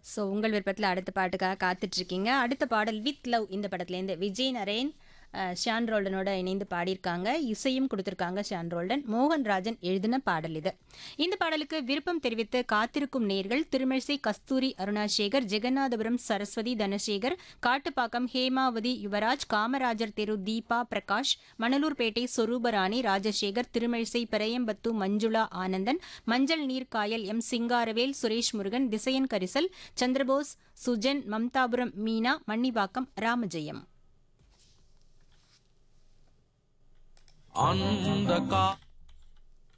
so உங்கள் விருப்பத்தில் அடுத்த பாட்டுக்காக காத்துட்டு இருக்கீங்க அடுத்த பாடல் வித் லவ் இந்த படத்துலேருந்து விஜய் நரேன் அஹ், ஷான் ரோல்டனோட இணைந்து பாடியிருக்காங்க இசையும் கொடுத்துருக்காங்க ஷான் ரோல்டன் மோகன் ராஜன் எழுதின பாடல் இது இந்த பாடலுக்கு விருப்பம் தெரிவித்து காத்திருக்கும் நேர்கள் திருமிழிசை கஸ்தூரி அருணாசேகர் ஜெகநாதபுரம் சரஸ்வதி தனசேகர் காட்டுப்பாக்கம் ஹேமாவதி யுவராஜ் காமராஜர் தெரு தீபா பிரகாஷ் மணலூர்பேட்டை சொரூபராணி ராஜசேகர் திருமிழிசை பெரையம்பத்து மஞ்சுளா ஆனந்தன் மஞ்சள் நீர் காயல் எம் சிங்காரவேல் சுரேஷ் முருகன் திசையன் கரிசல் சந்திரபோஸ் சுஜன் மம்தாபுரம் மீனா மன்னிவாக்கம் ராமஜெயம் அந்த கா